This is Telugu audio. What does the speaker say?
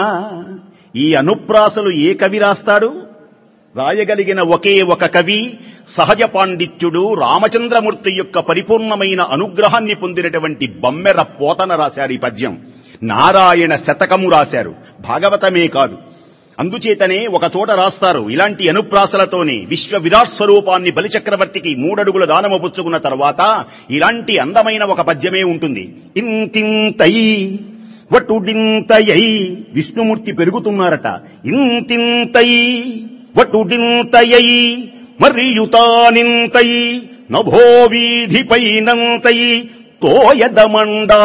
ఈ అనుప్రాసలు ఏ కవి రాస్తాడు రాయగలిగిన ఒకే ఒక కవి సహజ పాండిత్యుడు రామచంద్రమూర్తి యొక్క పరిపూర్ణమైన అనుగ్రహాన్ని పొందినటువంటి బమ్మెర పోతన రాశారు ఈ పద్యం నారాయణ శతకము రాశారు భాగవతమే కాదు అందుచేతనే ఒక చోట రాస్తారు ఇలాంటి అనుప్రాసలతోనే విశ్వ విరాట్ స్వరూపాన్ని బలిచక్రవర్తికి మూడడుగుల దానము పుచ్చుకున్న తర్వాత ఇలాంటి అందమైన ఒక పద్యమే ఉంటుంది ఇంతింతై వటుడింతయై విష్ణుమూర్తి పెరుగుతున్నారట ఇంతింతై వటుడింతయై మరియుతానింతై నభో వీధిపైనంతై తోయదమండా